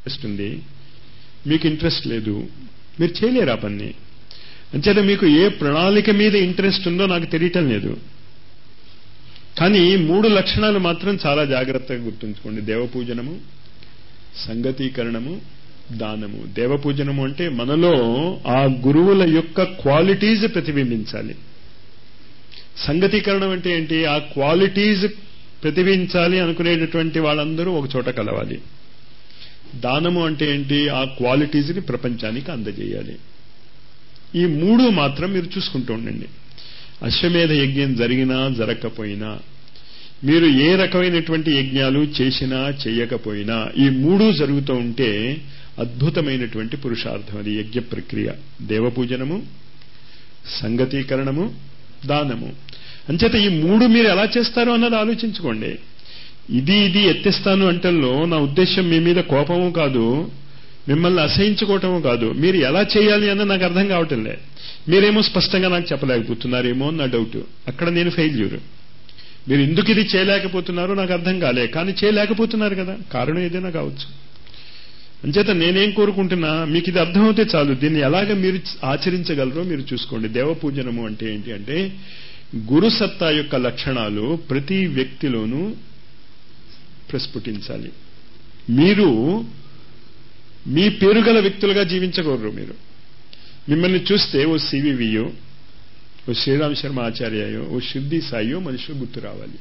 interest ఉంది మీకు interest లేదు మీరు చేయలేరు ఆ పని అంచేత మీకు ఏ ప్రణాళిక మీద ఇంట్రెస్ట్ ఉందో నాకు తెలియటం లేదు కానీ మూడు లక్షణాలు మాత్రం చాలా జాగ్రత్తగా గుర్తుంచుకోండి దేవపూజనము సంగతీకరణము దానము దేవపూజనము అంటే మనలో ఆ గురువుల యొక్క క్వాలిటీస్ ప్రతిబింబించాలి సంగతీకరణం అంటే ఏంటి ఆ క్వాలిటీస్ ప్రతిబించాలి అనుకునేటటువంటి వాళ్ళందరూ ఒక చోట కలవాలి దానము అంటే ఏంటి ఆ క్వాలిటీస్ని ప్రపంచానికి అందజేయాలి ఈ మూడు మాత్రం మీరు చూసుకుంటూ ఉండండి అశ్వమేధ యజ్ఞం జరిగినా జరగకపోయినా మీరు ఏ రకమైనటువంటి యజ్ఞాలు చేసినా చేయకపోయినా ఈ మూడు జరుగుతూ ఉంటే అద్భుతమైనటువంటి పురుషార్థం అది యజ్ఞ ప్రక్రియ దేవపూజనము సంగతీకరణము దానము అంచేత ఈ మూడు మీరు ఎలా చేస్తారో అన్నది ఆలోచించుకోండి ఇది ఇది ఎత్తిస్తాను అంటల్లో నా ఉద్దేశం మీ మీద కోపము కాదు మిమ్మల్ని అసహించుకోవటము కాదు మీరు ఎలా చేయాలి అన్న నాకు అర్థం కావటం లే మీరేమో స్పష్టంగా నాకు చెప్పలేకపోతున్నారేమో నా డౌట్ అక్కడ నేను ఫెయిల్యూర్ మీరు ఎందుకు ఇది చేయలేకపోతున్నారో నాకు అర్థం కాలే కానీ చేయలేకపోతున్నారు కదా కారణం ఏదైనా కావచ్చు అంచేత నేనేం కోరుకుంటున్నా మీకు ఇది అర్థమవుతే చాలు దీన్ని ఎలాగ మీరు ఆచరించగలరో మీరు చూసుకోండి దేవపూజనము అంటే ఏంటి అంటే గురు సత్తా యొక్క లక్షణాలు ప్రతి వ్యక్తిలోనూ ప్రస్ఫుటించాలి మీరు మీ పేరుగల వ్యక్తులుగా జీవించకూడరు మీరు మిమ్మల్ని చూస్తే ఓ సివివియో ఓ శ్రీరామ్ శర్మ ఆచార్యయో ఓ శుద్ధి సాయో మనుషులు గుర్తు రావాలి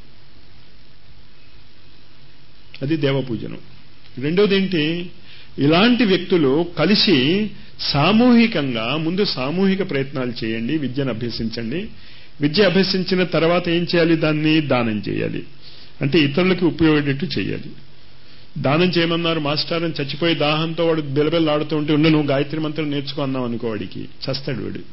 అది దేవపూజనం రెండోది ఏంటి ఇలాంటి వ్యక్తులు కలిసి సామూహికంగా ముందు సామూహిక ప్రయత్నాలు చేయండి విద్యను అభ్యసించండి విద్య అభ్యసించిన తర్వాత ఏం చేయాలి దాన్ని దానం చేయాలి అంటే ఇతరులకి ఉపయోగపడేట్టు చేయాలి దానం చేయమన్నారు మాస్టర్ అని చచ్చిపోయి దాహంతో వాడు బిలబిల్లాడుతూ ఉంటే ఉండి నువ్వు గాయత్రి మంత్రం నేర్చుకో అన్నావు అనుకో వాడికి చస్తాడు వాడు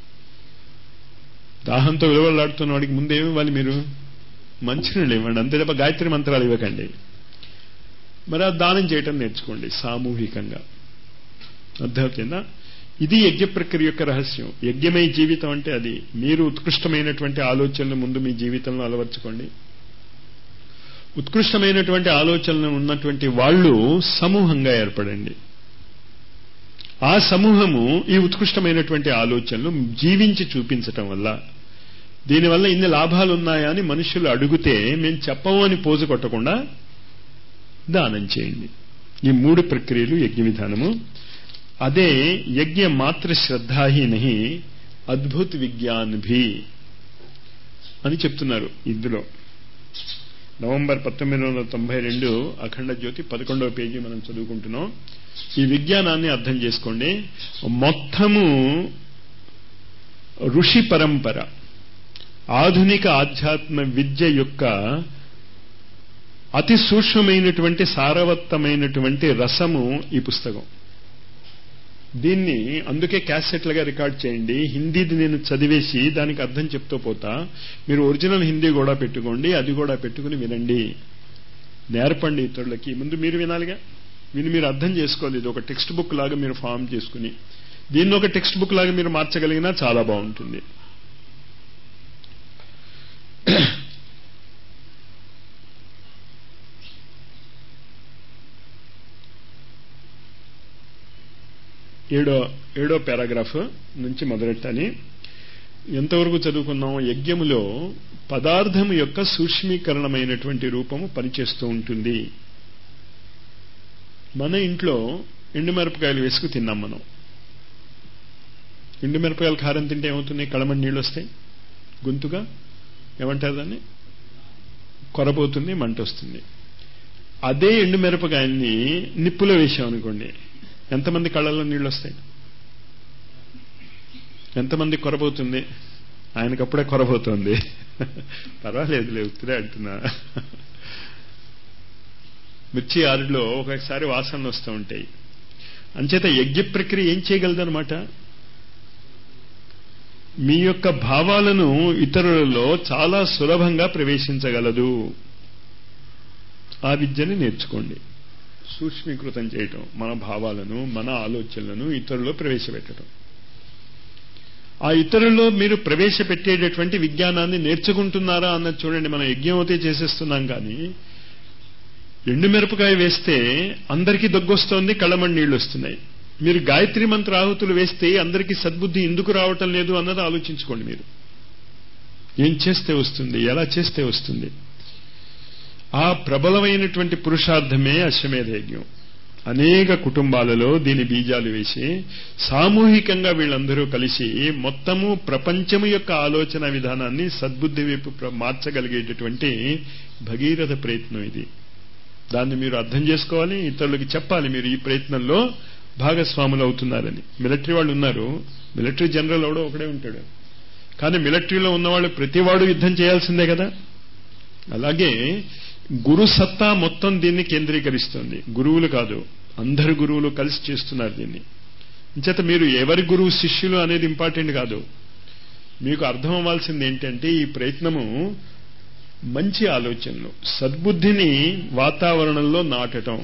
దాహంతో విలువలాడుతున్న వాడికి ముందేమి ఇవ్వాలి మీరు మంచినీళ్ళు ఇవ్వండి అంతే తప్ప గాయత్రి మంత్రాలు ఇవ్వకండి మరి ఆ దానం చేయటం నేర్చుకోండి సామూహికంగా అర్థమవుతుందా ఇది యజ్ఞ ప్రక్రియ యొక్క రహస్యం యజ్ఞమై జీవితం అంటే అది మీరు ఉత్కృష్టమైనటువంటి ఆలోచనలు ముందు మీ జీవితంలో అలవర్చుకోండి ఉత్కృష్టమైనటువంటి ఆలోచనలు ఉన్నటువంటి వాళ్ళు సమూహంగా ఏర్పడండి ఆ సమూహము ఈ ఉత్కృష్టమైనటువంటి ఆలోచనలు జీవించి చూపించటం వల్ల దీనివల్ల ఇన్ని లాభాలు ఉన్నాయా అని మనుషులు అడిగితే మేము చెప్పము అని పోజు కొట్టకుండా దానం చేయండి ఈ మూడు ప్రక్రియలు యజ్ఞ విధానము అదే యజ్ఞ మాత్ర శ్రద్ధాహి నహి అద్భుత్ విజ్ఞాన్ భీ అని చెప్తున్నారు ఇందులో నవంబర్ పంతొమ్మిది వందల తొంభై రెండు అఖండ జ్యోతి పదకొండవ పేజీ మనం చదువుకుంటున్నాం ఈ విజ్ఞానాన్ని అర్థం చేసుకోండి మొత్తము ఋషి పరంపర ఆధునిక ఆధ్యాత్మ విద్య యొక్క అతి సూక్ష్మమైనటువంటి సారవత్తమైనటువంటి రసము ఈ పుస్తకం దీన్ని అందుకే క్యాసెట్లుగా రికార్డ్ చేయండి హిందీది నేను చదివేసి దానికి అర్థం చెప్తూ పోతా మీరు ఒరిజినల్ హిందీ కూడా పెట్టుకోండి అది కూడా పెట్టుకుని వినండి నేర్పండి ఇతరులకి ముందు మీరు వినాలిగా విని మీరు అర్థం చేసుకోవాలి ఇది ఒక టెక్స్ట్ బుక్ లాగా మీరు ఫామ్ చేసుకుని దీన్ని ఒక టెక్స్ట్ బుక్ లాగా మీరు మార్చగలిగినా చాలా బాగుంటుంది ఏడో ఏడో పారాగ్రాఫ్ నుంచి మొదలెట్టాలి ఎంతవరకు చదువుకున్నాం యజ్ఞములో పదార్థము యొక్క సూక్ష్మీకరణమైనటువంటి రూపము పనిచేస్తూ ఉంటుంది మన ఇంట్లో ఎండుమిరపకాయలు వేసుకు తిన్నాం మనం ఎండుమిరపకాయలు కారం తింటే ఏమవుతుంది కళమని నీళ్ళు వస్తాయి గొంతుగా ఏమంటారు దాన్ని కొరపోతుంది మంట వస్తుంది అదే ఎండుమిరపకాయల్ని నిప్పులో వేసామనుకోండి ఎంతమంది కళ్ళల్లో నీళ్ళు వస్తాయి ఎంతమంది కొరబోతుంది ఆయనకప్పుడే కొరబోతుంది పర్వాలేదులే ఉత్తిరే అంటున్నా మిర్చి ఆరులో ఒకసారి వాసనలు వస్తూ ఉంటాయి అంచేత యజ్ఞ ప్రక్రియ ఏం చేయగలదనమాట మీ యొక్క భావాలను ఇతరులలో చాలా సులభంగా ప్రవేశించగలదు ఆ విద్యని నేర్చుకోండి సూక్ష్మీకృతం చేయటం మన భావాలను మన ఆలోచనలను ఇతరుల్లో ప్రవేశపెట్టడం ఆ ఇతరుల్లో మీరు ప్రవేశపెట్టేటటువంటి విజ్ఞానాన్ని నేర్చుకుంటున్నారా అన్నది చూడండి మనం యజ్ఞం అయితే చేసేస్తున్నాం కానీ ఎండుమిరపకాయ వేస్తే అందరికీ దగ్గొస్తోంది కళ్ళమని నీళ్లు వస్తున్నాయి మీరు గాయత్రి మంత్ర ఆహుతులు వేస్తే అందరికీ సద్బుద్ధి ఎందుకు రావటం లేదు అన్నది ఆలోచించుకోండి మీరు ఏం చేస్తే వస్తుంది ఎలా చేస్తే వస్తుంది ఆ ప్రబలమైనటువంటి పురుషార్థమే అశ్వమేధ యజ్ఞం అనేక కుటుంబాలలో దీని బీజాలు వేసి సామూహికంగా వీళ్ళందరూ కలిసి మొత్తము ప్రపంచము యొక్క ఆలోచన విధానాన్ని సద్బుద్ధి వైపు మార్చగలిగేటటువంటి భగీరథ ప్రయత్నం ఇది దాన్ని మీరు అర్థం చేసుకోవాలి ఇతరులకి చెప్పాలి మీరు ఈ ప్రయత్నంలో భాగస్వాములు అవుతున్నారని మిలిటరీ వాళ్ళు ఉన్నారు మిలిటరీ జనరల్ ఎవడో ఒకడే ఉంటాడు కానీ మిలిటరీలో ఉన్నవాళ్ళు ప్రతివాడు యుద్ధం చేయాల్సిందే కదా అలాగే గురు సత్తా మొత్తం దీన్ని కేంద్రీకరిస్తుంది గురువులు కాదు అందరు గురువులు కలిసి చేస్తున్నారు దీన్ని చేత మీరు ఎవరి గురువు శిష్యులు అనేది ఇంపార్టెంట్ కాదు మీకు అర్థం అవ్వాల్సింది ఏంటంటే ఈ ప్రయత్నము మంచి ఆలోచనలు సద్బుద్ధిని వాతావరణంలో నాటటం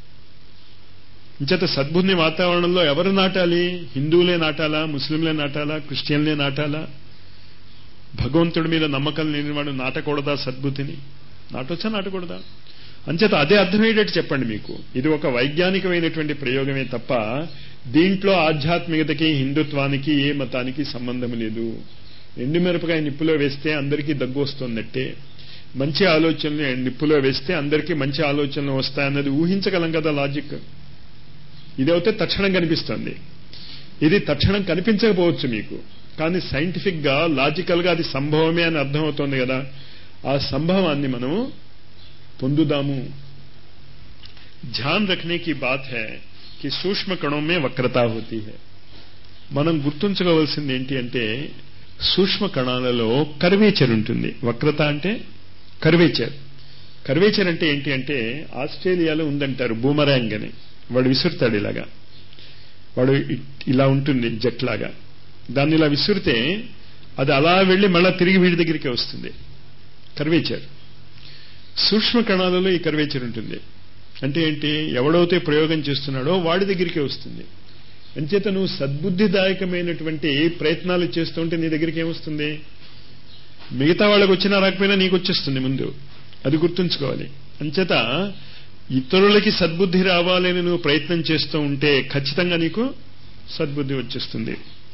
ఇంచేత సద్బుద్ధిని వాతావరణంలో ఎవరు నాటాలి హిందువులే నాటాలా ముస్లింలే నాటాలా క్రిస్టియన్లే నాటాలా భగవంతుడి మీద నమ్మకం లేనివాడు నాటకూడదా సద్బుద్ధిని నాటొచ్చా నాటకూడదా అంచేత అదే అర్థమయ్యేటట్టు చెప్పండి మీకు ఇది ఒక వైజ్ఞానికమైనటువంటి ప్రయోగమే తప్ప దీంట్లో ఆధ్యాత్మికతకి హిందుత్వానికి ఏ మతానికి సంబంధం లేదు ఎండుమిరపకాయ నిప్పులో వేస్తే అందరికీ దగ్గు వస్తుందట్టే మంచి ఆలోచనలు నిప్పులో వేస్తే అందరికీ మంచి ఆలోచనలు వస్తాయన్నది ఊహించగలం కదా లాజిక్ ఇదైతే తక్షణం కనిపిస్తుంది ఇది తక్షణం కనిపించకపోవచ్చు మీకు కానీ సైంటిఫిక్ గా లాజికల్ గా అది సంభవమే అని అర్థమవుతోంది కదా ఆ సంభవాన్ని మనము పొందుదాము ధ్యాన్ రఖనే की बात है कि सूक्ष्म कणों में वक्रता होती है మనం గుర్తుంచుకోవాల్సింది ఏంటి అంటే సూక్ష్మ కణాలలో కర్వేచర్ ఉంటుంది వక్రత అంటే కర్వేచర్ కర్వేచర్ అంటే ఏంటి అంటే ఆస్ట్రేలియాలో ఉందంటారు బూమరాంగ్ అని వాడు విసురుతాడు ఇలాగా వాడు ఇలా ఉంటుంది జట్లాగా దాన్ని ఇలా విసురితే అది అలా వెళ్ళి మళ్ళా తిరిగి వీడి దగ్గరికి వస్తుంది కర్వేచర్ సూక్ష్మ కణాలలో ఈ కర్వేచర్ ఉంటుంది అంటే ఏంటి ఎవడైతే ప్రయోగం చేస్తున్నాడో వాడి దగ్గరికి వస్తుంది అంచేత నువ్వు సద్బుద్ధిదాయకమైనటువంటి ప్రయత్నాలు చేస్తుంటే నీ దగ్గరికి ఏమొస్తుంది మిగతా వాళ్ళకి వచ్చినా రాకపోయినా నీకు వచ్చేస్తుంది ముందు అది గుర్తుంచుకోవాలి అంచేత ఇతరులకి సద్బుద్ధి రావాలని నువ్వు ప్రయత్నం చేస్తూ ఉంటే ఖచ్చితంగా నీకు సద్బుద్ధి వచ్చేస్తుంది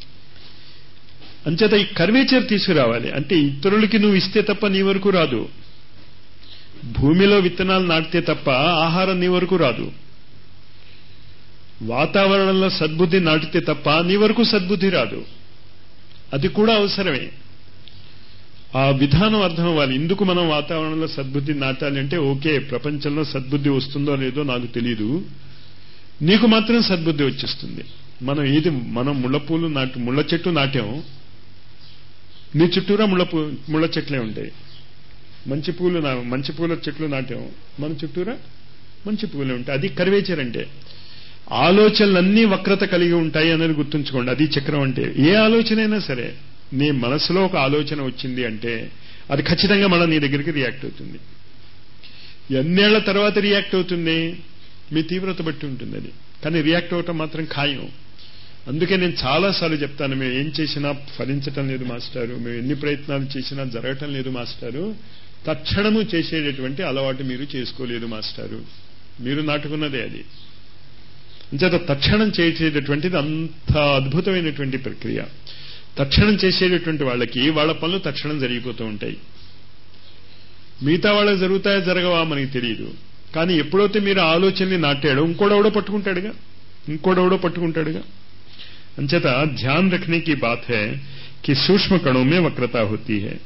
అంచేత ఈ కర్వేచర్ తీసుకురావాలి అంటే ఇతరులకి నువ్వు ఇస్తే తప్ప నీ వరకు రాదు భూమిలో విత్తనాలు నాటితే తప్ప ఆహారం నీ వరకు రాదు వాతావరణంలో సద్బుద్ధి నాటితే తప్ప నీ వరకు సద్బుద్ధి రాదు అది కూడా అవసరమే ఆ విధానం అర్థం అవ్వాలి ఇందుకు మనం వాతావరణంలో సద్బుద్ధి నాటాలి అంటే ఓకే ప్రపంచంలో సద్బుద్ధి వస్తుందో లేదో నాకు తెలియదు నీకు మాత్రం సద్బుద్ధి వచ్చేస్తుంది మనం ఏది మనం ముళ్ళపూలు నాటు ముళ్ళ చెట్టు నాటాం నీ చుట్టూరా ముళ్ళ ముళ్ళ చెట్లే ఉంటాయి మంచి పూలు మంచి పూల చెట్లు నాటాం మన చుట్టూరా మంచి పూలే ఉంటాయి అది కర్వేచర్ అంటే ఆలోచనలన్నీ వక్రత కలిగి ఉంటాయి అనేది గుర్తుంచుకోండి అది చక్రం అంటే ఏ ఆలోచన అయినా సరే నీ మనసులో ఒక ఆలోచన వచ్చింది అంటే అది ఖచ్చితంగా మళ్ళీ నీ దగ్గరికి రియాక్ట్ అవుతుంది ఎన్నేళ్ల తర్వాత రియాక్ట్ అవుతుంది మీ తీవ్రత బట్టి ఉంటుంది అది కానీ రియాక్ట్ అవటం మాత్రం ఖాయం అందుకే నేను చాలాసార్లు చెప్తాను మేము ఏం చేసినా ఫలించటం లేదు మాస్టారు మేము ఎన్ని ప్రయత్నాలు చేసినా జరగటం లేదు మాస్టారు తక్షణము చేసేటటువంటి అలవాటు మీరు చేసుకోలేదు మాస్టారు మీరు నాటుకున్నదే అది అంచేత తక్షణం చేసేటటువంటిది అంత అద్భుతమైనటువంటి ప్రక్రియ తక్షణం చేసేటటువంటి వాళ్ళకి వాళ్ళ పనులు తక్షణం జరిగిపోతూ ఉంటాయి మిగతా వాళ్ళకి జరుగుతాయో జరగవా మనకి తెలియదు కానీ ఎప్పుడైతే మీరు ఆలోచనని నాటాడో ఇంకోడెవడో పట్టుకుంటాడుగా ఇంకోడెవడో పట్టుకుంటాడుగా అంచేత ధ్యాన్ రఖనే की बात है कि सूक्ष्म कणों में वक्रता होती है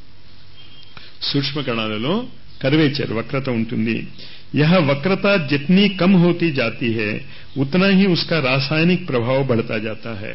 సూక్ష్మ కణాలలో కర్వేచర్ వక్రత ఉంటుంది यह वक्रता जितनी कम होती जाती है उतना ही उसका रासायनिक प्रभाव बढ़ता जाता है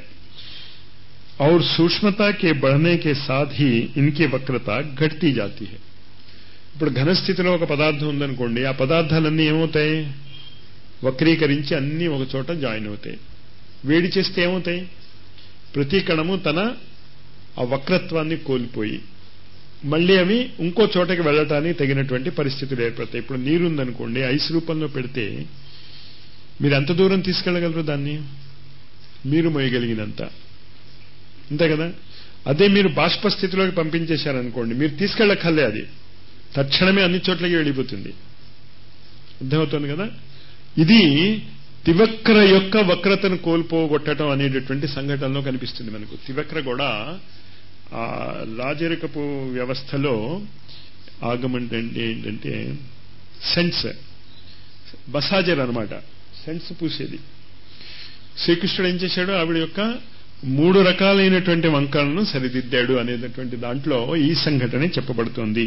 और सूक्ष्मता के बढ़ने के साथ ही इनकी वक्रता घटती जाती है ఇప్పుడు ఘనస్థితిలో ఒక పదార్థం ఉందనుకోండి ఆ పదార్థాలన్నీ ఏమవుతాయి వక్రీకరించి అన్నీ ఒక చోట జాయిన్ అవుతాయి వేడి చేస్తే ఏమవుతాయి ప్రతి కణము తన ఆ వక్రత్వాన్ని కోల్పోయి మళ్ళీ అవి ఇంకో చోటకి వెళ్ళటానికి తగినటువంటి పరిస్థితులు ఏర్పడతాయి ఇప్పుడు నీరుందనుకోండి ఐస్ రూపంలో పెడితే మీరు ఎంత దూరం తీసుకెళ్ళగలరు దాన్ని మీరు మోయగలిగినంత అంతే కదా అదే మీరు బాష్ప స్థితిలోకి పంపించేశారనుకోండి మీరు తీసుకెళ్ళక్కర్లే అది తక్షణమే అన్ని చోట్లకి వెళ్ళిపోతుంది అర్థమవుతుంది కదా ఇది తివక్ర యొక్క వక్రతను కోల్పోగొట్టడం అనేటటువంటి సంఘటనలో కనిపిస్తుంది మనకు తివక్ర కూడా ఆ రాజరికపు వ్యవస్థలో ఆగమంటే ఏంటంటే సెన్స్ బసాజర్ అనమాట సెన్స్ పూసేది శ్రీకృష్ణుడు ఏం చేశాడు ఆవిడ యొక్క మూడు రకాలైనటువంటి వంకలను సరిదిద్దాడు అనేటటువంటి దాంట్లో ఈ సంఘటన చెప్పబడుతోంది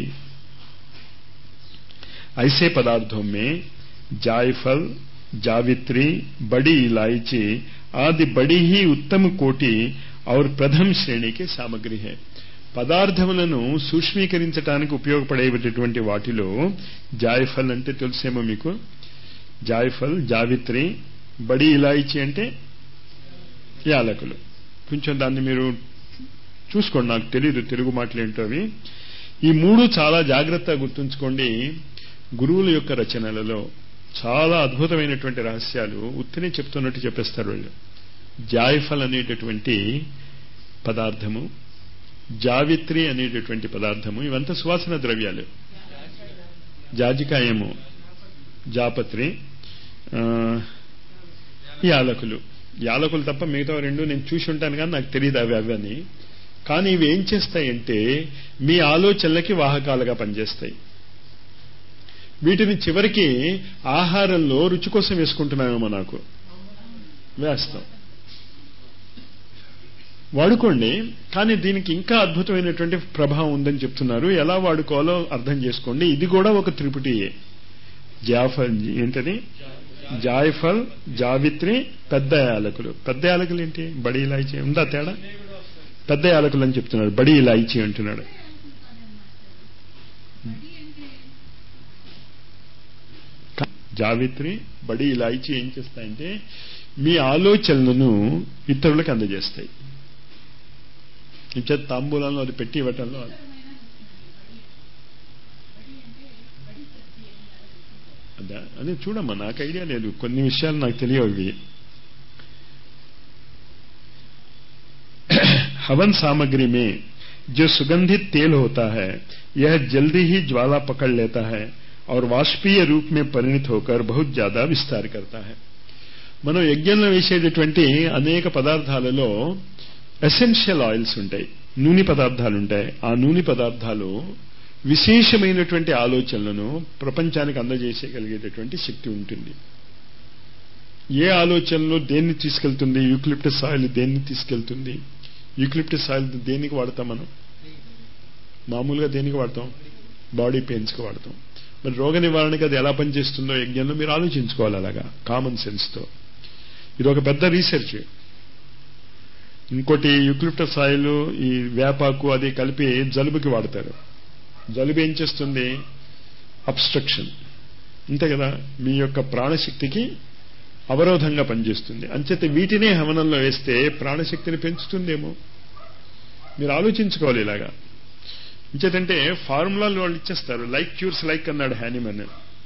ఐసే పదార్థం మే జాయఫల్ जावित्री बड़ी इलायची आदि बड़ी ही उत्तम कोटि और प्रथम శ్రేణి కి సామగ్రి హే పదార్థములను సూక్ష్మీకరించడానికి ఉపయోగపడేటటువంటి వాటిలో జాయఫల్ అంటే తెలుసేమో మీకు జాయఫల్ జావిత్రి బడి ఇలాయిచి అంటే యాలకులు కొంచెం దాన్ని మీరు చూసుకోండి నాకు తెలియదు తెలుగు మాటలు ఏంటో అవి ఈ మూడు చాలా జాగ్రత్తగా గుర్తుంచుకోండి గురువుల యొక్క రచనలలో చాలా అద్భుతమైనటువంటి రహస్యాలు ఉత్తినే చెప్తున్నట్టు చెప్పేస్తారు వాళ్ళు జాయిఫల్ అనేటటువంటి పదార్థము జావిత్రి అనేటటువంటి పదార్థము ఇవంతా సువాసన ద్రవ్యాలు జాజికాయము జాపత్రి యాలకులు యాలకులు తప్ప మిగతా రెండు నేను చూసి ఉంటాను కానీ నాకు తెలియదు అవి అవి అని కానీ ఇవి ఏం చేస్తాయంటే మీ ఆలోచనలకి వాహకాలుగా పనిచేస్తాయి వీటిని చివరికి ఆహారంలో రుచి కోసం వేసుకుంటున్నామేమో నాకు వేస్తాం వాడుకోండి కానీ దీనికి ఇంకా అద్భుతమైనటువంటి ప్రభావం ఉందని చెప్తున్నారు ఎలా వాడుకోవాలో అర్థం చేసుకోండి ఇది కూడా ఒక త్రిపుటియే జాఫల్ ఏంటది జాయఫల్ జావిత్రి పెద్ద యాలకులు పెద్ద యాలకులు ఏంటి బడి ఇలాయిచీ ఉందా తేడా పెద్ద యాలకులు అని చెప్తున్నాడు బడి ఇలాయిచీ అంటున్నాడు జావిత్రి బడి ఇలాయిచి ఏం చేస్తాయంటే మీ ఆలోచనలను ఇతరులకు అందజేస్తాయి ఇంచేత తాంబూలంలో అది పెట్టి ఇవ్వటంలో అదా అని చూడమ్మా నాకు ఐడియా లేదు కొన్ని విషయాలు నాకు తెలియవు ఇవి हवन सामग्री में जो सुगंधित तेल होता है यह जल्दी ही ज्वाला पकड़ लेता है और వాష్పీయ రూప్ మే పరిణిత్ హోకర్ బహుత్ జ్యాదా విస్తార్ కర్తా హై మనం యజ్ఞంలో వేసేటటువంటి అనేక పదార్థాలలో ఎసెన్షియల్ ఆయిల్స్ ఉంటాయి నూనె పదార్థాలు ఉంటాయి ఆ నూనె పదార్థాలు విశేషమైనటువంటి ఆలోచనలను ప్రపంచానికి అందజేసేయగలిగేటటువంటి శక్తి ఉంటుంది ఏ ఆలోచనలో దేన్ని తీసుకెళ్తుంది యూక్లిప్టస్ ఆయిల్ దేన్ని తీసుకెళ్తుంది యూక్లిప్టస్ ఆయిల్ దేనికి వాడతాం మనం మామూలుగా దేనికి వాడతాం బాడీ పెయిన్స్కి వాడతాం మరి రోగ నివారణకి అది ఎలా పనిచేస్తుందో యజ్ఞంలో మీరు ఆలోచించుకోవాలి అలాగా కామన్ సెన్స్తో ఇది ఒక పెద్ద రీసెర్చ్ ఇంకోటి యూక్లిప్టస్ ఆయిల్ ఈ వేపాకు అది కలిపి జలుబుకి వాడతారు జలుబు ఏం చేస్తుంది అబ్స్ట్రక్షన్ అంతే కదా మీ యొక్క ప్రాణశక్తికి అవరోధంగా పనిచేస్తుంది అంచేత వీటినే హవనంలో వేస్తే ప్రాణశక్తిని పెంచుతుందేమో మీరు ఆలోచించుకోవాలి ఇలాగా ఇంచేతంటే ఫార్ములాలు వాళ్ళు ఇచ్చేస్తారు లైక్ క్యూర్స్ లైక్ అన్నాడు హ్యానిమన్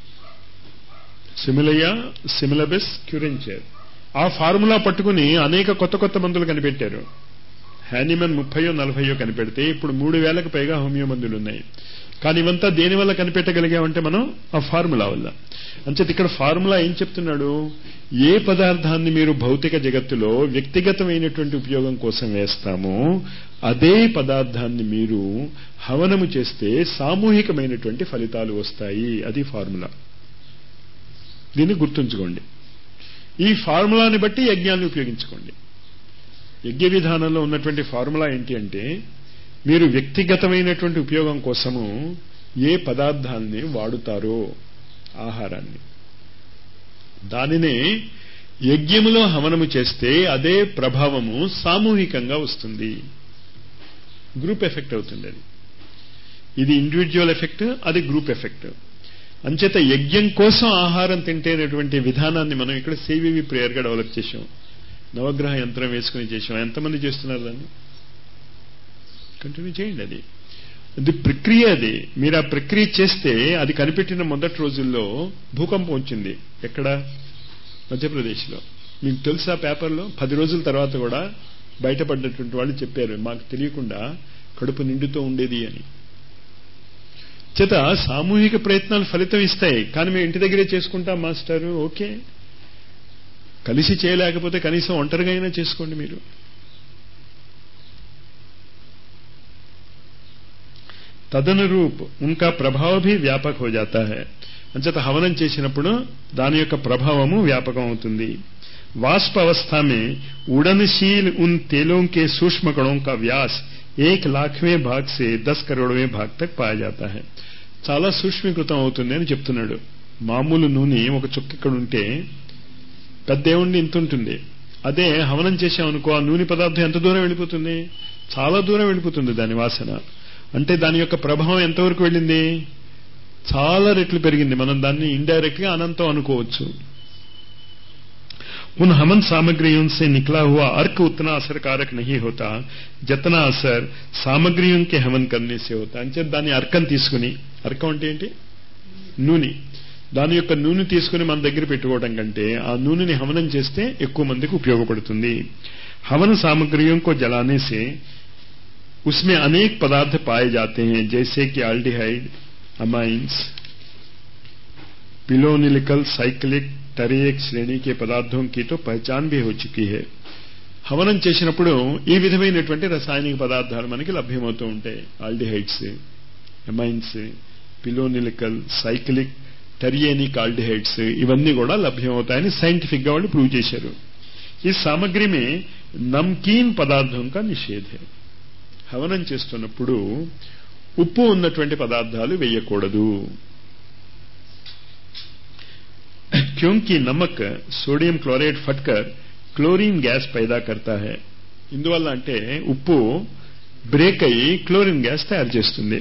సిమిలయా సిమిలబెస్ క్యూరెంచర్ ఆ ఫార్ములా పట్టుకుని అనేక కొత్త కొత్త మందులు కనిపెట్టారు హ్యానిమన్ ముప్పయో నలభయో కనిపెడితే ఇప్పుడు మూడు వేలకు పైగా హోమియో మందులు ఉన్నాయి కానీ ఇవంతా దేని వల్ల కనిపెట్టగలిగామంటే మనం ఆ ఫార్ములా వల్ల అంచేత ఇక్కడ ఫార్ములా ఏం చెప్తున్నాడు ఏ పదార్థాన్ని మీరు భౌతిక జగత్తులో వ్యక్తిగతమైనటువంటి ఉపయోగం కోసం వేస్తామో అదే పదార్థాన్ని మీరు హవనము చేస్తే సామూహికమైనటువంటి ఫలితాలు వస్తాయి అది ఫార్ములా దీన్ని గుర్తుంచుకోండి ఈ ఫార్ములాని బట్టి యజ్ఞాన్ని ఉపయోగించుకోండి యజ్ఞ విధానంలో ఉన్నటువంటి ఫార్ములా ఏంటి అంటే మీరు వ్యక్తిగతమైనటువంటి ఉపయోగం కోసము ఏ పదార్థాన్ని వాడుతారో ఆహారాన్ని దానినే యజ్ఞములో హవనము చేస్తే అదే ప్రభావము సామూహికంగా వస్తుంది గ్రూప్ ఎఫెక్ట్ అవుతుంది అది ఇది ఇండివిజువల్ ఎఫెక్ట్ అది గ్రూప్ ఎఫెక్ట్ అంచేత యజ్ఞం కోసం ఆహారం తింటేనటువంటి విధానాన్ని మనం ఇక్కడ సేవివి ప్రేయర్గా డెవలప్ చేశాం నవగ్రహ యంత్రం వేసుకుని చేశాం ఎంతమంది చేస్తున్నారు దాన్ని కంటిన్యూ చేయండి అది అది ప్రక్రియ అది మీరు ఆ ప్రక్రియ చేస్తే అది కనిపెట్టిన మొదటి రోజుల్లో భూకంపం వచ్చింది ఎక్కడ మధ్యప్రదేశ్లో మీకు తెలుసా పేపర్లో పది రోజుల తర్వాత కూడా బయటపడ్డటువంటి వాళ్ళు చెప్పారు మాకు తెలియకుండా కడుపు నిండుతో ఉండేది అని చేత సామూహిక ప్రయత్నాలు ఫలితం ఇస్తాయి కానీ మేము ఇంటి దగ్గరే చేసుకుంటాం మాస్టారు ఓకే కలిసి చేయలేకపోతే కనీసం ఒంటరిగా అయినా చేసుకోండి మీరు తదనురూప్ ఉన్కా ప్రభావ భీ వ్యాపక హో జాతా హై అంచేత హవనం చేసినప్పుడు దాని యొక్క ప్రభావము వ్యాపకం అవుతుంది वाष्प अवस्था में उड़नशील उन तेलों के सूक्ष्म कणों का व्यास एक लाखवें भाग से दस करोड़वें भाग तक पाया जाता है చాలా సూక్ష్మీకృతం అవుతుంది అని చెప్తున్నాడు మామూలు నూనె ఒక చుక్క ఇక్కడ ఉంటే పెద్ద ఏముండి ఇంత ఉంటుంది అదే హవనం చేశామనుకో ఆ నూనె పదార్థం ఎంత దూరం వెళ్ళిపోతుంది చాలా దూరం వెళ్ళిపోతుంది దాని వాసన అంటే దాని యొక్క ప్రభావం ఎంతవరకు వెళ్ళింది చాలా రెట్లు పెరిగింది మనం దాన్ని ఇండైరెక్ట్ గా అనంతం అనుకోవచ్చు उन हवन सामग्रियों से निकला हुआ अर्क उतना असरकारक नहीं होता जितना असर సామగ్రియం के हवन करने से होता అంటే దాని అర్కం తీసుకుని అర్కం అంటే ఏంటి నూనె దాని యొక్క నూనె తీసుకుని మన దగ్గర పెట్టుకోవడం కంటే ఆ నూనెని హవనం చేస్తే ఎక్కువ మందికి ఉపయోగపడుతుంది हवन सामग्रियों को जलाने से उसमें अनेक पदार्थ पाए जाते हैं जैसे कि आल्डिहाइड अमाइंस पिलोनिलिकल साइक्लिक టరేక్ శ్రేణి కే పదార్థం की तो पहचान भी हो चुकी है హవనం చేసినప్పుడు ఈ విధమైనటువంటి రసాయనిక పదార్థాలు మనకి లభ్యమవుతూ ఉంటాయి ఆల్డిహైడ్స్ ఎమైన్స్ పిలోనిలికల్ సైక్లిక్ టరియేనిక్ ఆల్డిహైడ్స్ ఇవన్నీ కూడా లభ్యమవుతాయని సైంటిఫిక్ గా వాళ్ళు ప్రూవ్ చేశారు ఈ సామగ్రి మే నమ్కీన్ పదార్థం కా నిషేధ హవనం చేస్తున్నప్పుడు ఉప్పు ఉన్నటువంటి పదార్థాలు వేయకూడదు क्योंकि नमक सोडियम क्लोराइड फटकर క్లోరిన్ గ్యాస్ पैदा करता है ఇందువల్ల అంటే ఉప్పు బ్రేక్ అయ్యి క్లోరిన్ గ్యాస్ తయారు చేస్తుంది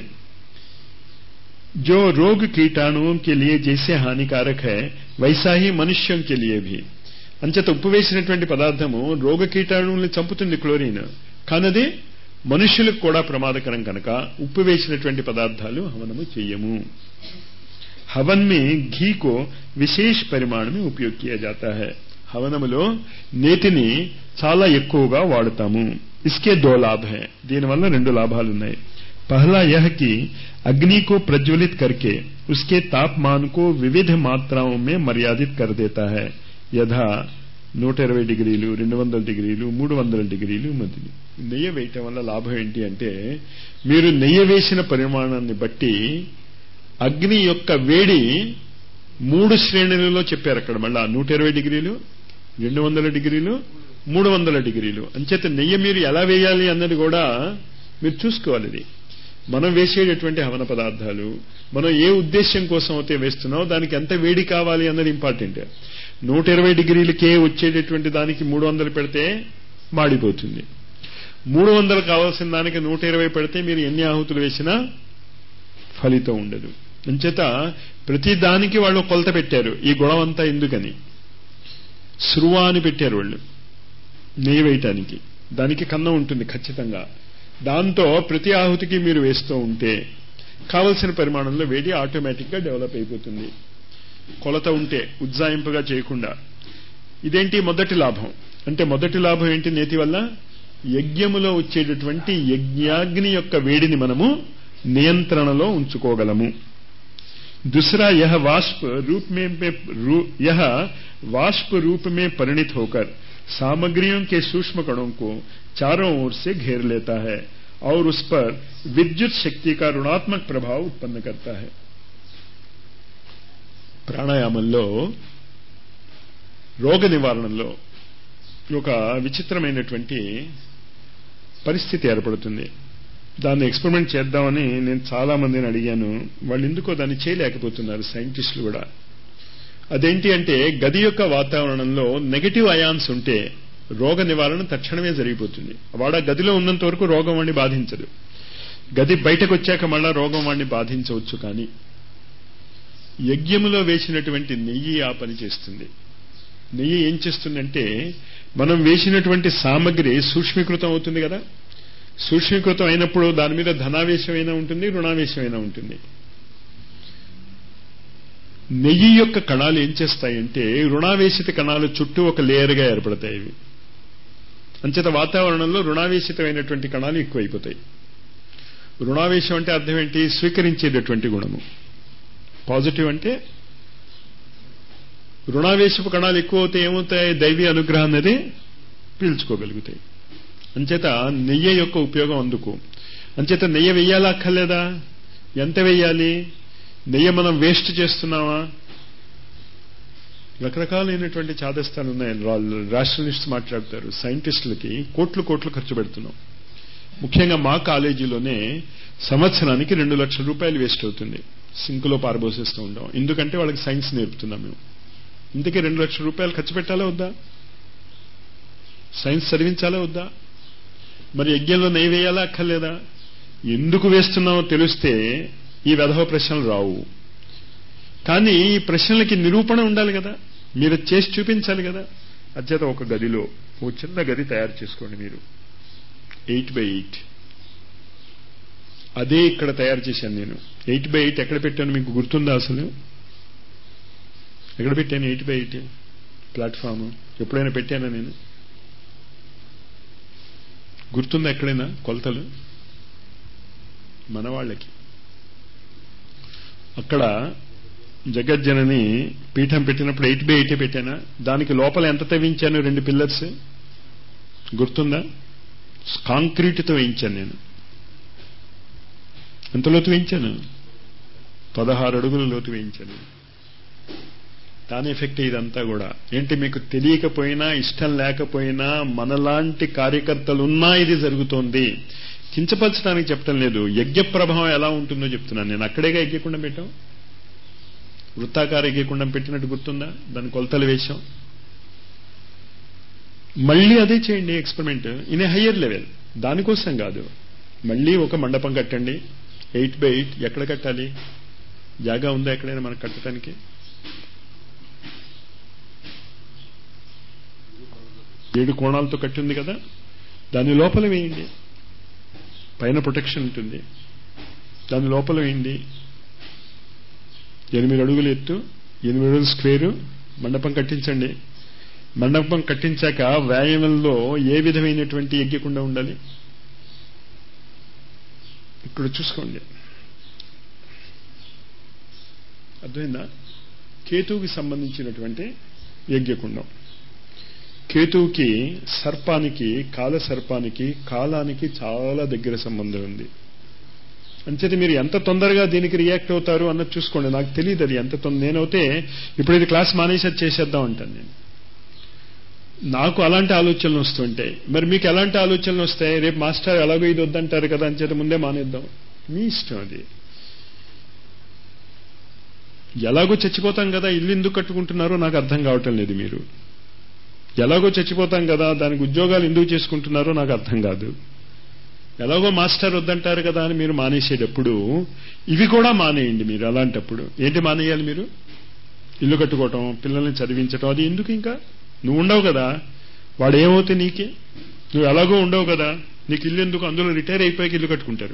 जो रोग कीटाणुओं के लिए जैसे हानिकारक है वैसा ही मनुष्यों के लिए भी అంచేత ఉప్పు వేసినటువంటి పదార్థము రోగ కీటాణువుల్ని చంపుతుంది క్లోరిన్ కానది మనుష్యులకు కూడా ప్రమాదకరం కనుక ఉప్పు వేసినటువంటి పదార్థాలు హవనము చెయ్యము हवन में घी को विशेष परिमाण में उपयोग किया जाता है హవనములో నేతిని చాలా ఎక్కువగా వాడుతాము ఇస్కే దో లాభ है దీనివల్ల రెండు లాభాలున్నాయి पहला यह कि अग्नि को प्रज्वलित करके उसके तापमान को विविध मात्राओं में मर्यादित कर देता है యథా నూట ఇరవై డిగ్రీలు రెండు వందల డిగ్రీలు మూడు వందల డిగ్రీలు మధ్య నెయ్యి వేయటం వల్ల లాభం ఏంటి అంటే మీరు నెయ్యి వేసిన పరిమాణాన్ని బట్టి అగ్ని యొక్క వేడి మూడు శ్రేణులలో చెప్పారు అక్కడ మళ్ళా నూట ఇరవై డిగ్రీలు రెండు వందల డిగ్రీలు మూడు వందల డిగ్రీలు అంచేత నెయ్యి మీరు ఎలా వేయాలి అన్నది కూడా మీరు చూసుకోవాలి ఇది మనం వేసేటటువంటి హవన పదార్థాలు మనం ఏ ఉద్దేశం కోసం అయితే వేస్తున్నామో దానికి ఎంత వేడి కావాలి అన్నది ఇంపార్టెంట్ నూట ఇరవై డిగ్రీలకే వచ్చేటటువంటి దానికి మూడు వందలు పెడితే మాడిపోతుంది మూడు వందలు కావాల్సిన దానికి నూట ఇరవై పెడితే మీరు ఎన్ని ఆహుతులు వేసినా ఫలితం ఉండదు అంచేత ప్రతి దానికి వాళ్ళు కొలత పెట్టారు ఈ గొడవ అంతా ఎందుకని శృవ అని పెట్టారు వాళ్ళు నెయ్యి వేయటానికి దానికి కన్నం ఉంటుంది ఖచ్చితంగా దాంతో ప్రతి ఆహుతికి మీరు వేస్తూ ఉంటే కావలసిన పరిమాణంలో వేడి ఆటోమేటిక్ గా డెవలప్ అయిపోతుంది కొలత ఉంటే ఉజ్జాయింపుగా చేయకుండా ఇదేంటి మొదటి లాభం అంటే మొదటి లాభం ఏంటి నేతి వల్ల యజ్ఞములో వచ్చేటటువంటి యజ్ఞాగ్ని యొక్క వేడిని మనము నియంత్రణలో ఉంచుకోగలము दूसरा यह वाष्प रूप में, में रू, यह वाष्प रूप में परिणित होकर सामग्रियों के सूक्ष्म कणों को चारों ओर से घेर लेता है और उस पर विद्युत शक्ति का ऋणात्मक प्रभाव उत्पन्न करता है ప్రాణాయామంలో రోగ నివారణలో ఒక విచిత్రమైనటువంటి పరిస్థితి ఏర్పడుతుంది దాన్ని ఎక్స్పెరిమెంట్ చేద్దామని నేను చాలా మందిని అడిగాను వాళ్ళు ఎందుకో దాన్ని చేయలేకపోతున్నారు సైంటిస్టులు కూడా అదేంటి అంటే గది యొక్క వాతావరణంలో నెగటివ్ అయాన్స్ ఉంటే రోగ నివారణ తక్షణమే జరిగిపోతుంది వాడు ఆ గదిలో ఉన్నంత వరకు రోగం వాడిని బాధించదు గది బయటకు వచ్చాక మళ్ళా రోగం వాడిని బాధించవచ్చు కానీ యజ్ఞములో వేసినటువంటి నెయ్యి ఆ పని చేస్తుంది నెయ్యి ఏం చేస్తుందంటే మనం వేసినటువంటి సామగ్రి సూక్ష్మీకృతం అవుతుంది కదా సూక్ష్మీకృతం అయినప్పుడు దాని మీద ధనావేశమైనా ఉంటుంది రుణావేశమైనా ఉంటుంది నెయ్యి యొక్క కణాలు ఏం చేస్తాయంటే రుణావేశిత కణాలు చుట్టూ ఒక లేయర్గా ఏర్పడతాయి ఇవి అంచేత వాతావరణంలో రుణావేశితమైనటువంటి కణాలు ఎక్కువైపోతాయి రుణావేశం అంటే అర్థం ఏంటి స్వీకరించేటటువంటి గుణము పాజిటివ్ అంటే రుణావేశపు కణాలు ఎక్కువ అవుతాయి ఏమవుతాయి దైవీ అనుగ్రహం అనేది పీల్చుకోగలుగుతాయి అంచేత నెయ్యి యొక్క ఉపయోగం అందుకు అంచేత నెయ్యి వెయ్యాలా అక్కర్లేదా ఎంత వెయ్యాలి నెయ్యి మనం వేస్ట్ చేస్తున్నామా రకరకాలైనటువంటి చాదస్తాలు ఉన్నాయి రాషనలిస్ట్ మాట్లాడతారు సైంటిస్టులకి కోట్లు కోట్లు ఖర్చు పెడుతున్నాం ముఖ్యంగా మా కాలేజీలోనే సంవత్సరానికి రెండు లక్షల రూపాయలు వేస్ట్ అవుతుంది సింకులో పారబోసేస్తూ ఉంటాం ఎందుకంటే వాళ్ళకి సైన్స్ నేర్పుతున్నాం మేము ఇంతకీ రెండు లక్షల రూపాయలు ఖర్చు పెట్టాలా వద్దా సైన్స్ చదివించాలా వద్దా మరి యజ్ఞంలో నెయ్యి వేయాలా అక్కర్లేదా ఎందుకు వేస్తున్నామో తెలిస్తే ఈ వెధవ ప్రశ్నలు రావు కానీ ఈ ప్రశ్నలకి నిరూపణ ఉండాలి కదా మీరు చేసి చూపించాలి కదా అధ్యత ఒక గదిలో ఓ చిన్న గది తయారు చేసుకోండి మీరు ఎయిట్ బై ఎయిట్ అదే ఇక్కడ తయారు చేశాను నేను ఎయిట్ బై ఎయిట్ ఎక్కడ పెట్టాను మీకు గుర్తుందా అసలు ఎక్కడ పెట్టాను ఎయిట్ బై ఎయిట్ ప్లాట్ఫామ్ ఎప్పుడైనా పెట్టానా నేను గుర్తుందా ఎక్కడైనా కొలతలు మన వాళ్ళకి అక్కడ జగజ్జనని పీఠం పెట్టినప్పుడు ఎయిట్ బై ఎయిటే పెట్టానా దానికి లోపల ఎంత తవ్వించాను రెండు పిల్లర్స్ గుర్తుందా కాంక్రీట్తో వేయించాను నేను ఎంత లోతు వేయించాను పదహారు అడుగుల లోతు వేయించాను దాని ఎఫెక్ట్ ఇదంతా కూడా ఏంటి మీకు తెలియకపోయినా ఇష్టం లేకపోయినా మనలాంటి కార్యకర్తలున్నా ఇది జరుగుతోంది కించపరచడానికి చెప్పడం లేదు యజ్ఞ ప్రభావం ఎలా ఉంటుందో చెప్తున్నాను నేను అక్కడేగా యజ్ఞకుండం పెట్టాం వృత్తాకార యజ్ఞకుండం పెట్టినట్టు గుర్తుందా దాని కొలతలు వేశాం మళ్ళీ అదే చేయండి experiment in a higher level దానికోసం కాదు మళ్ళీ ఒక మండపం కట్టండి ఎయిట్ బై ఎయిట్ ఎక్కడ కట్టాలి జాగా ఉందా ఎక్కడైనా మనకు కట్టడానికి ఏడు కోణాలతో కట్టింది కదా దాని లోపల వేయండి పైన ప్రొటెక్షన్ ఉంటుంది దాని లోపల వేయండి ఎనిమిది అడుగులు ఎత్తు ఎనిమిది అడుగులు స్క్వేరు మండపం కట్టించండి మండపం కట్టించాక వ్యాయామంలో ఏ విధమైనటువంటి యజ్ఞకుండా ఉండాలి ఇక్కడ చూసుకోండి అర్థమైందా కేతువుకి సంబంధించినటువంటి యజ్ఞకుండం కేతువుకి సర్పానికి కాల సర్పానికి కాలానికి చాలా దగ్గర సంబంధం ఉంది అంచేది మీరు ఎంత తొందరగా దీనికి రియాక్ట్ అవుతారు అన్నది చూసుకోండి నాకు తెలియదు అది ఎంత తొందర నేనైతే ఇప్పుడు ఇది క్లాస్ మానేసేది చేసేద్దాం అంటాను నేను నాకు అలాంటి ఆలోచనలు వస్తుంటాయి మరి మీకు ఎలాంటి ఆలోచనలు వస్తాయి రేపు మాస్టర్ ఎలాగో ఇది వద్దంటారు కదా అని చేత ముందే మానేద్దాం మీ ఇష్టం అది ఎలాగో చచ్చిపోతాం కదా ఇల్లు ఎందుకు కట్టుకుంటున్నారో నాకు అర్థం కావటం లేదు మీరు ఎలాగో చచ్చిపోతాం కదా దానికి ఉద్యోగాలు ఎందుకు చేసుకుంటున్నారో నాకు అర్థం కాదు ఎలాగో మాస్టర్ వద్దంటారు కదా అని మీరు మానేసేటప్పుడు ఇవి కూడా మానేయండి మీరు అలాంటప్పుడు ఏంటి మానేయాలి మీరు ఇల్లు కట్టుకోవటం పిల్లల్ని చదివించటం అది ఎందుకు ఇంకా నువ్వు ఉండవు కదా వాడు ఏమవుతే నీకే నువ్వు ఎలాగో ఉండవు కదా నీకు ఇల్లు ఎందుకు అందులో రిటైర్ అయిపోయాక ఇల్లు కట్టుకుంటారు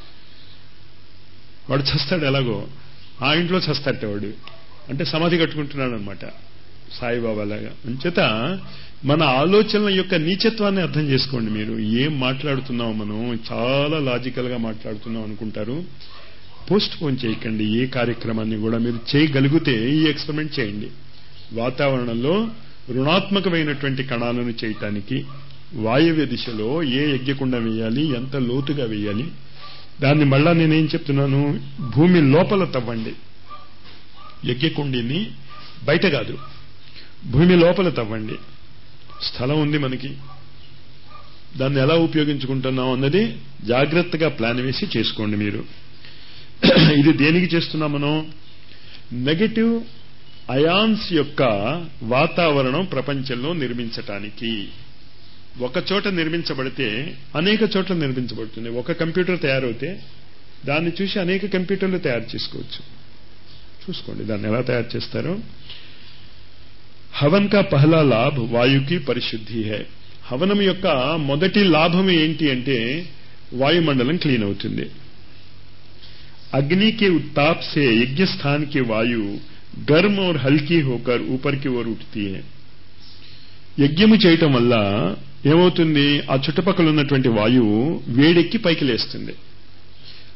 వాడు చస్తాడు ఎలాగో ఆ ఇంట్లో చస్తాట వాడు అంటే సమాధి కట్టుకుంటున్నాడు అనమాట సాయిబాబా లాగా అంచేత మన ఆలోచనల యొక్క నీచత్వాన్ని అర్థం చేసుకోండి మీరు ఏం మాట్లాడుతున్నాం మనం చాలా లాజికల్ గా మాట్లాడుతున్నాం అనుకుంటారు పోస్ట్ పోన్ చేయకండి ఏ కార్యక్రమాన్ని కూడా మీరు చేయగలిగితే ఈ ఎక్స్పెరిమెంట్ చేయండి వాతావరణంలో రుణాత్మకమైనటువంటి కణాలను చేయటానికి వాయవ్య దిశలో ఏ యజ్ఞకుండం వేయాలి ఎంత లోతుగా వేయాలి దాన్ని మళ్ళా నేనేం చెప్తున్నాను భూమి లోపల తవ్వండి యజ్ఞకుండిని బయట కాదు భూమి లోపల తవ్వండి స్థలం ఉంది మనకి దాన్ని ఎలా ఉపయోగించుకుంటున్నాం అన్నది జాగ్రత్తగా ప్లాన్ వేసి చేసుకోండి మీరు ఇది దేనికి చేస్తున్నాం మనం నెగటివ్ అయాన్స్ యొక్క వాతావరణం ప్రపంచంలో నిర్మించటానికి ఒక చోట నిర్మించబడితే అనేక చోట్ల నిర్మించబడుతుంది ఒక కంప్యూటర్ తయారవుతే దాన్ని చూసి అనేక కంప్యూటర్లు తయారు చేసుకోవచ్చు చూసుకోండి దాన్ని ఎలా తయారు చేస్తారో హవన్ కా పహలా లాభ్ వాయుకి పరిశుద్ధి హై హవనం యొక్క మొదటి లాభం ఏంటి అంటే వాయుమండలం క్లీన్ అవుతుంది अग्नि के उत्ताप से यज्ञ स्थान की वायु गर्म और हल्की होकर ऊपर की ओर उठती है యజ్ఞము చేయటం వల్ల ఏమవుతుంది ఆ చుట్టుపక్కల ఉన్నటువంటి వాయువు వేడెక్కి పైకి లేస్తుంది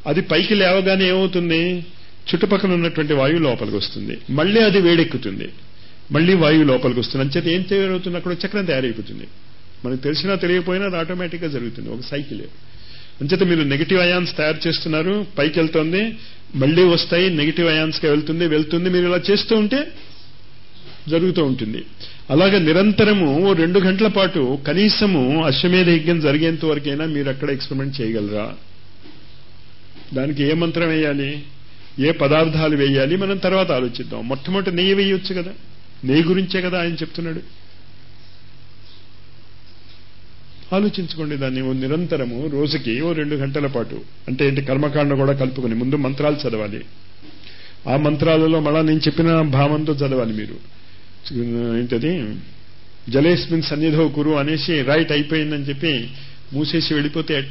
అది పైకి లేవగానే ఏమవుతుంది చుట్టుపక్కల ఉన్నటువంటి వాయువు లోపలికి వస్తుంది మళ్ళీ అది వేడెక్కుతుంది మళ్ళీ వాయువు లోపలికి వస్తుంది అంచేత ఏం తయారవుతుంది అక్కడ చక్రం తయారైపోతుంది మనకు తెలిసినా తెలియకపోయినా అది ఆటోమేటిక్గా జరుగుతుంది ఒక సైకిల్ అంచేత మీరు నెగిటివ్ అయాన్స్ తయారు చేస్తున్నారు పైకి వెళ్తుంది మళ్ళీ వస్తాయి నెగిటివ్ అయాన్స్గా వెళ్తుంది వెళ్తుంది మీరు ఇలా చేస్తూ ఉంటే జరుగుతూ ఉంటుంది అలాగే నిరంతరము ఓ రెండు గంటల పాటు కనీసము అశ్వమేధ యజ్ఞం జరిగేంత వరకైనా మీరు అక్కడ ఎక్స్పెరిమెంట్ చేయగలరా దానికి ఏ మంత్రం వేయాలి ఏ పదార్థాలు వేయాలి మనం తర్వాత ఆలోచిద్దాం మొట్టమొదటి నెయ్యి వేయొచ్చు కదా నెయ్యి గురించే కదా ఆయన చెప్తున్నాడు ఆలోచించుకోండి దాన్ని ఓ నిరంతరము రోజుకి ఓ రెండు గంటల పాటు అంటే ఏంటి కర్మకాండ కూడా కలుపుకొని ముందు మంత్రాలు చదవాలి ఆ మంత్రాలలో మళ్ళా నేను చెప్పిన భావంతో చదవాలి మీరు ఏంటది జలేస్మిన్ సన్నిధో కురు అనేసి రైట్ అయిపోయిందని చెప్పి మూసేసి వెళ్ళిపోతే ఎట్ట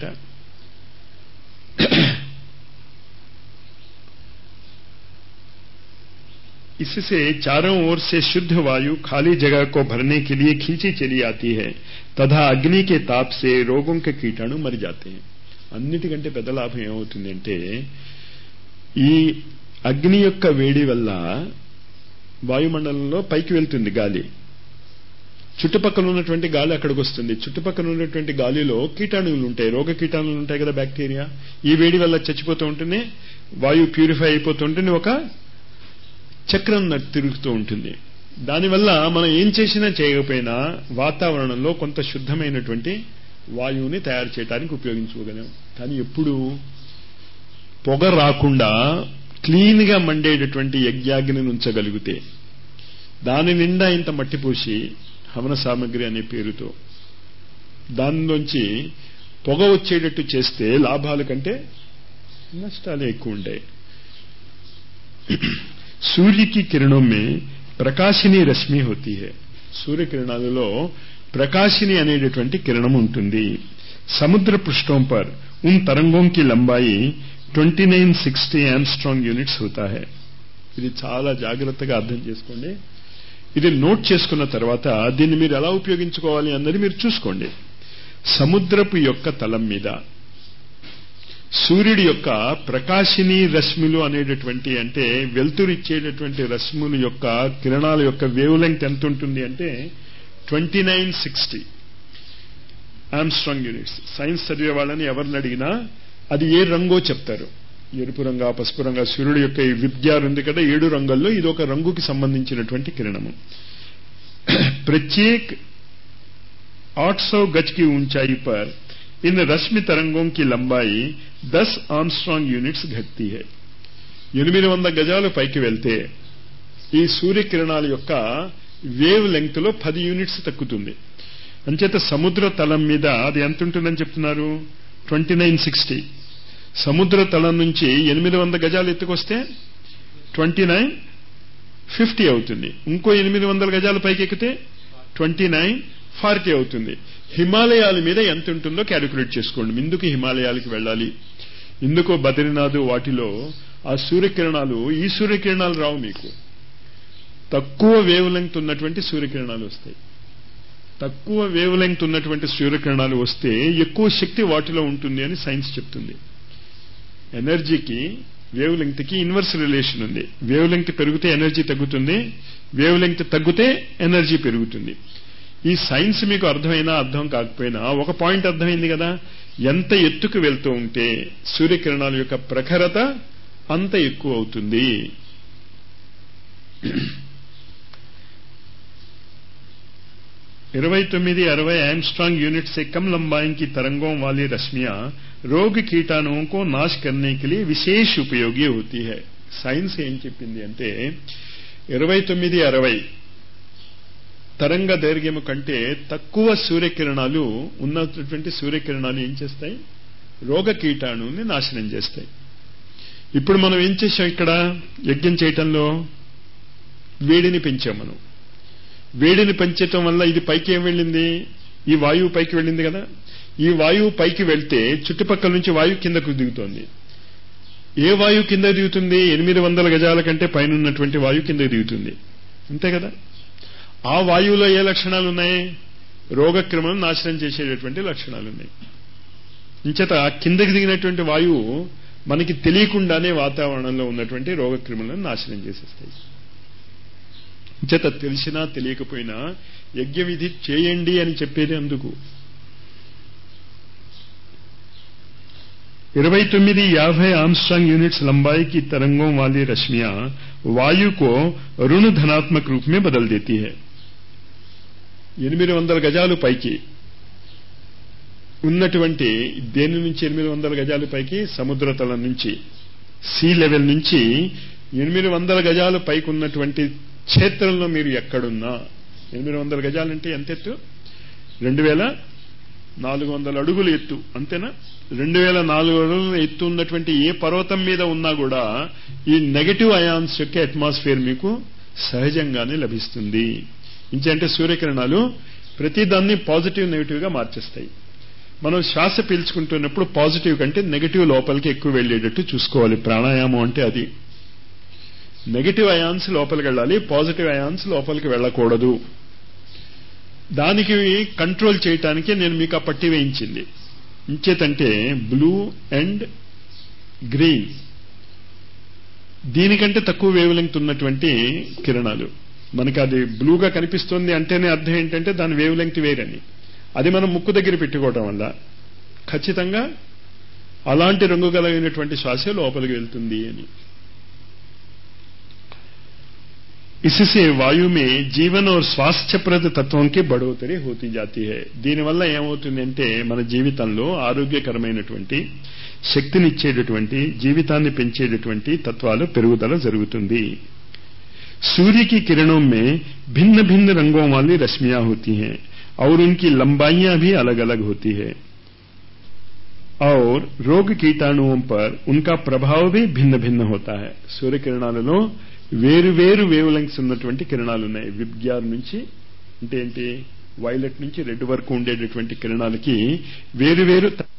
इससे चारों ओर से शुद्ध वायु खाली जगह को भरने के लिए खींची चली आती है तथा अग्नि के ताप से रोगों के कीटाणु मर जाते हैं అన్నిటికంటే పెద్ద లాభం ఏమవుతుందంటే ఈ అగ్ని యొక్క వేడి వల్ల వాయుమండలంలో పైకి వెళ్తుంది గాలి చుట్టుపక్కల ఉన్నటువంటి గాలి అక్కడికి వస్తుంది చుట్టుపక్కల ఉన్నటువంటి గాలిలో కీటాణువులు ఉంటాయి రోగ కీటాణువులు ఉంటాయి కదా బ్యాక్టీరియా ఈ వేడి వల్ల చచ్చిపోతూ ఉంటుంది వాయువు ప్యూరిఫై అయిపోతూ ఉంటుంది ఒక చక్రం తిరుగుతూ ఉంటుంది దానివల్ల మనం ఏం చేసినా చేయకపోయినా వాతావరణంలో కొంత శుద్ధమైనటువంటి వాయువుని తయారు చేయడానికి ఉపయోగించుకోగలం కానీ ఎప్పుడు పొగ రాకుండా క్లీన్ గా మండేటటువంటి యజ్ఞాగ్ని ఉంచగలిగితే దాని నిండా ఇంత మట్టి పోసి హవన సామగ్రి అనే పేరుతో దానిలోంచి పొగ వచ్చేటట్టు చేస్తే లాభాల కంటే నష్టాలే ఎక్కువ ఉంటాయి सूर्य की किरणों में ప్రకాశిని రశ్మి హోతీ హే సూర్యకిరణాలలో ప్రకాశిని అనేటటువంటి కిరణం ఉంటుంది సముద్ర పృష్ఠం పర్ ఉన్ తరంగోं की लंबाई twenty nine sixty angstrom units హోతా హై ఇది చాలా జాగ్రత్తగా అర్థం చేసుకోండి ఇది నోట్ చేసుకున్న తర్వాత దీన్ని మీరు ఎలా ఉపయోగించుకోవాలి అన్నది మీరు చూసుకోండి సముద్రపు యొక్క తలం మీద సూర్యుడి యొక్క ప్రకాశిని రశ్మిలు అనేటటువంటి అంటే వెలుతురిచ్చేటటువంటి రశ్ముల యొక్క కిరణాల యొక్క వేవ్ లెంగ్త్ ఎంత ఉంటుంది అంటే twenty nine sixty angstrom units science చదివే వాళ్ళని ఎవరిని అడిగినా అది ఏ రంగో చెప్తారు ఎరుపు రంగా పసుపు రంగా సూర్యుడు యొక్క ఈ విద్యార్ ఉంది కదా ఏడు రంగుల్లో ఇది ఒక రంగుకి సంబంధించినటువంటి కిరణము ప్రత్యేక్ आठ सौ गज की ऊंचाई पर इन रश्मि तरंगों की लंबाई 10 ఆమ్స్ట్రాంగ్ యూనిట్స్ ఘట్తి హై ఎనిమిది వంద గజాలు పైకి వెళ్తే ఈ సూర్యకిరణాల యొక్క వేవ్ లెంగ్త్ లో పది యూనిట్స్ తగ్గుతుంది అంచేత సముద్ర తలం మీద అది ఎంత ఉంటుందని చెప్తున్నారు ట్వంటీ నైన్ సిక్స్టీ సముద్ర తలం నుంచి ఎనిమిది వంద గజాలు ఎత్తుకొస్తే ట్వంటీ నైన్ ఫిఫ్టీ అవుతుంది ఇంకో ఎనిమిది వందల గజాలు పైకి ఎక్కితే ట్వంటీ నైన్ ఫార్టీ అవుతుంది హిమాలయాల మీద ఎంత ఉంటుందో క్యాలిక్యులేట్ చేసుకోండి ఎందుకు హిమాలయాలకి వెళ్ళాలి ఎందుకో బద్రీనాథ్ వాటిలో ఆ సూర్యకిరణాలు ఈ సూర్యకిరణాలు రావు మీకు తక్కువ వేవ్ లెంగ్త్ ఉన్నటువంటి సూర్యకిరణాలు వస్తాయి తక్కువ వేవ్ లెంగ్త్ ఉన్నటువంటి సూర్యకిరణాలు వస్తే ఎక్కువ శక్తి వాటిలో ఉంటుంది అని సైన్స్ చెప్తుంది ఎనర్జీకి వేవ్ లెంగ్త్ కి ఇన్వర్స్ రిలేషన్ ఉంది వేవ్ లెంగ్త్ పెరిగితే ఎనర్జీ తగ్గుతుంది వేవ్ లెంగ్త్ తగ్గితే ఎనర్జీ పెరుగుతుంది ఈ సైన్స్ మీకు అర్థమైనా అర్థం కాకపోయినా ఒక పాయింట్ అర్థమైంది కదా ఎంత ఎత్తుకు వెళ్తూ ఉంటే సూర్యకిరణాల యొక్క ప్రఖరత అంత ఎక్కువ అవుతుంది इरवई तొమ్మిది अरवै एमस्ट्रांग यूनिट से कम लंबाई की तरंगों वाली रश्मियां रोग कीटाणुओं को नाश करने के लिए विशेष उपयोगी होती है సైన్స్ ఏం చెప్పింది అంటే ఇరవై తొమ్మిది అరవై తరంగ దైర్ఘ్యము కంటే తక్కువ సూర్యకిరణాలు ఉన్నటువంటి సూర్యకిరణాలు ఏం చేస్తాయి రోగ కీటాణుని నాశనం చేస్తాయి ఇప్పుడు మనం ఏం చేసాం ఇక్కడ యజ్ఞం చేయటంలో వేడిని పెంచాం మనం వేడిని పెంచటం వల్ల ఇది పైకి ఏం వెళ్ళింది ఈ వాయువు పైకి వెళ్ళింది కదా ఈ వాయువు పైకి వెళ్తే చుట్టుపక్కల నుంచి వాయువు కిందకు దిగుతోంది ఏ వాయువు కింద దిగుతుంది ఎనిమిది వందల గజాల కంటే పైన ఉన్నటువంటి వాయువు కింద దిగుతుంది అంతే కదా ఆ వాయువులో ఏ లక్షణాలు ఉన్నాయి రోగక్రమం నాశనం చేసేటటువంటి లక్షణాలు ఉన్నాయి ఇంచేత కిందకి దిగినటువంటి వాయువు మనకి తెలియకుండానే వాతావరణంలో ఉన్నటువంటి రోగక్రిములను నాశనం చేసేస్తాయి చేత తెలిసినా తెలియకపోయినా యజ్ఞ విధి చేయండి అని చెప్పేది అందుకు इरवई तोम्मिदी याभై आर्मस्ट्रांग यूनिट्स लंबाई की तरंगों वाली रश्मियां वायु को ऋण धनात्मक रूप में बदल देती है ఎనిమిది వందల గజాలు పైకి ఉన్నటువంటి దేని నుంచి ఎనిమిది వందల గజాలు పైకి సముద్ర తలం నుంచి సీ లెవెల్ నుంచి ఎనిమిది వందల గజాలు పైకి ఉన్నటువంటి క్షేత్రంలో మీరు ఎక్కడున్నా ఎనిమిది వందల గజాలంటే ఎంత ఎత్తు రెండు వేల నాలుగు వందల అడుగులు ఎత్తు అంతేనా రెండు వేల నాలుగు అడుగులు ఎత్తు ఉన్నటువంటి ఏ పర్వతం మీద ఉన్నా కూడా ఈ నెగటివ్ అయాన్స్ యొక్క అట్మాస్ఫియర్ మీకు సహజంగానే లభిస్తుంది ఇంకంటే సూర్యకిరణాలు ప్రతిదాన్ని పాజిటివ్ నెగిటివ్ గా మార్చేస్తాయి మనం శ్వాస పీల్చుకుంటున్నప్పుడు పాజిటివ్ కంటే నెగిటివ్ లోపలికి ఎక్కువ వెళ్లేటట్టు చూసుకోవాలి ప్రాణాయామం అంటే అది నెగిటివ్ అయాన్స్ లోపలికి వెళ్ళాలి పాజిటివ్ అయాన్స్ లోపలికి వెళ్ళకూడదు దానికి కంట్రోల్ చేయటానికి నేను మీకు ఆ పట్టి వేయించింది ఇంచేతంటే బ్లూ అండ్ గ్రీన్ దీనికంటే తక్కువ వేవ్ లెంగ్త్ ఉన్నటువంటి కిరణాలు మనకి అది బ్లూగా కనిపిస్తుంది అంటేనే అర్థం ఏంటంటే దాని వేవ్ లెంగ్త్ వేరని అది మనం ముక్కు దగ్గర పెట్టుకోవటం వల్ల ఖచ్చితంగా అలాంటి రంగు కలిగినటువంటి శ్వాస లోపలికి వెళ్తుంది అని इससे वायु में जीवन और स्वास्थ्यप्रद तत्वों की बढ़ोतरी होती जाती है దీనివల్ల ఏమవుతుందంటే మన జీవితంలో ఆరోగ్యకరమైనటువంటి శక్తినిచ్చేటటువంటి జీవితాన్ని పెంచేటటువంటి తత్వాలు పెరుగుదల జరుగుతుంది सूर्य की किरणों में भिन्न भिन्न रंगों वाली रश्मियां होती हैं और उनकी लंबाइयां भी अलग अलग होती है और रोग कीटाणुओं पर उनका प्रभाव भी भिन्न भिन्न होता है सूर्य కిరణాలలో వేరు వేరు వేవ్ లెంగ్స్ ఉన్నటువంటి కిరణాలు ఉన్నాయి విబ్గ్యార్ నుంచి అంటే ఏంటి వైలెట్ నుంచి రెడ్ వరకు ఉండేటటువంటి కిరణాలకి వేరు వేరు